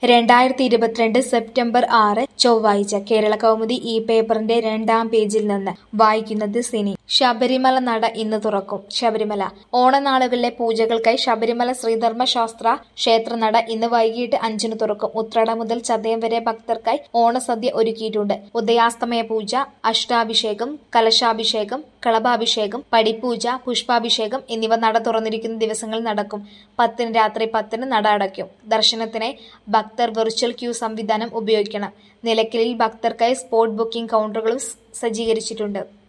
രണ്ടായിരത്തി ഇരുപത്തിരണ്ട് സെപ്റ്റംബർ ആറ് ചൊവ്വാഴ്ച കേരള കൗമുദി ഈ പേപ്പറിന്റെ രണ്ടാം പേജിൽ നിന്ന് വായിക്കുന്നത് സിനി ശബരിമല നട ഇന്ന് തുറക്കും ശബരിമല ഓണനാളുകളിലെ പൂജകൾക്കായി ശബരിമല ശ്രീധർമ്മ ശാസ്ത്ര ക്ഷേത്രനട ഇന്ന് വൈകിട്ട് അഞ്ചിന് തുറക്കും ഉത്രാട മുതൽ ചതയം വരെ ഭക്തർക്കായി ഓണസദ്യ ഒരുക്കിയിട്ടുണ്ട് ഉദയാസ്തമയ പൂജ അഷ്ടാഭിഷേകം കലശാഭിഷേകം കളഭാഭിഷേകം പടിപൂജ പുഷ്പാഭിഷേകം എന്നിവ നട തുറന്നിരിക്കുന്ന ദിവസങ്ങളിൽ നടക്കും പത്തിന് രാത്രി പത്തിന് നട അടയ്ക്കും ദർശനത്തിനായി ഭക്തർ വെർച്വൽ ക്യൂ സംവിധാനം ഉപയോഗിക്കണം നിലയ്ക്കലിൽ ഭക്തർക്കായി സ്പോട്ട് ബുക്കിംഗ് കൗണ്ടറുകളും സ് സജ്ജീകരിച്ചിട്ടുണ്ട്